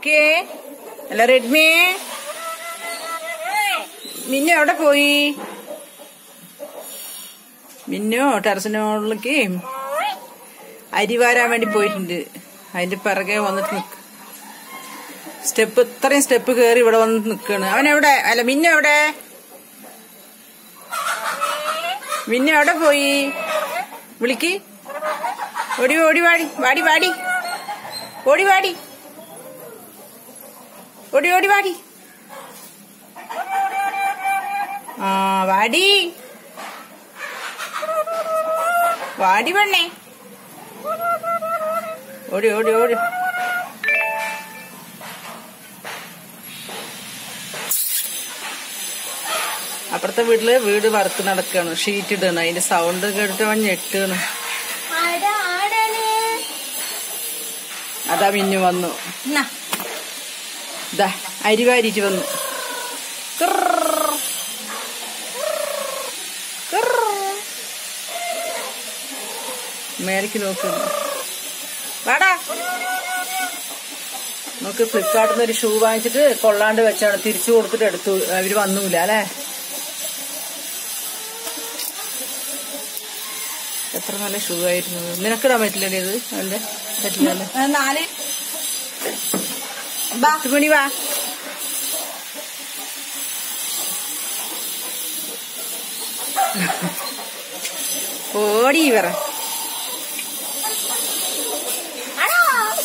നോക്കിയേ അല്ല റെഡ്മി മിന്നു എവിടെ പോയി മിന്നു ടെറസിന്റെ മുകളിലേക്ക് അരി വാരാൻ വേണ്ടി പോയിട്ടുണ്ട് അതിന്റെ പിറകെ വന്നിട്ട് നിക്ക് സ്റ്റെപ്പ് ഇത്രയും സ്റ്റെപ്പ് കയറി ഇവിടെ വന്ന് നിക്കാണ് അവൻ എവിടെ അല്ല മിന്നു എവിടെ മിന്നു എവിടെ പോയി വിളിക്ക് ഓടി ഓടി വാടി വാടി വാടി ഓടി വാടി ഓടി ഓടി വാടി ആ വാടി വാടി പെണ്ണേ ഓടി ഓടി ഓടി അപ്പുറത്തെ വീട്ടില് വീട് വറുത്ത് നടക്കാണ് ഷീറ്റ് ഇടണം അതിന്റെ സൗണ്ട് കേട്ടിട്ട് അവൻ ഞെട്ടാണ് ആടാ ആടാണ് അതാ മിന്നു വന്നു എന്നാ ഇതാ അരി വാരിയിട്ട് വന്നു കിർറ്. കിർറ്. മേലേക്ക് നോക്കുന്നു വാടാ നമുക്ക് ഫ്ലിപ്കാർട്ടിൽ നിന്ന് ഒരു ഷൂ വാങ്ങിച്ചിട്ട് കൊള്ളാണ്ട് വെച്ചാണ് തിരിച്ചു കൊടുത്തിട്ട് എടുത്തു അവര് വന്നൂല അല്ലേ എത്ര നല്ല ഷൂ ആയിരുന്നു നിനക്കിടാൻ പറ്റില്ലല്ലേ ഇത് അവന്റെ പറ്റില്ലല്ലേ ആ, നാല് ബാ പത്ത് മണി വാ ഓടി പറ ആടാ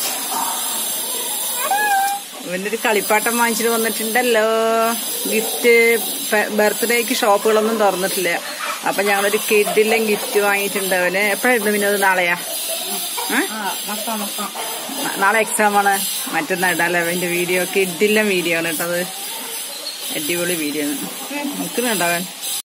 ഇവന്റെ ഒരു കളിപ്പാട്ടം വാങ്ങിച്ചിട്ട് വന്നിട്ടുണ്ടല്ലോ ഗിഫ്റ്റ് ബർത്ത്ഡേക്ക് ഷോപ്പുകളൊന്നും തുറന്നിട്ടില്ല അപ്പൊ ഞങ്ങളൊരു കിഡിലും ഗിഫ്റ്റ് വാങ്ങിയിട്ടുണ്ട് അവന് എപ്പോഴായിരുന്നു പിന്നെ അത് നാളെയാ ഏ? ആ മൊത്തം മൊത്തം ന- നാളെ എക്സാം ആണ് മറ്റന്നാൾ ഇടാല്ലേ അവന്റെ വീഡിയോ കിഡിലും വീഡിയോ ആണ് കേട്ടത് അടിപൊളി വീഡിയോ ആണ് നിൽക്കുന്നുണ്ടവൻ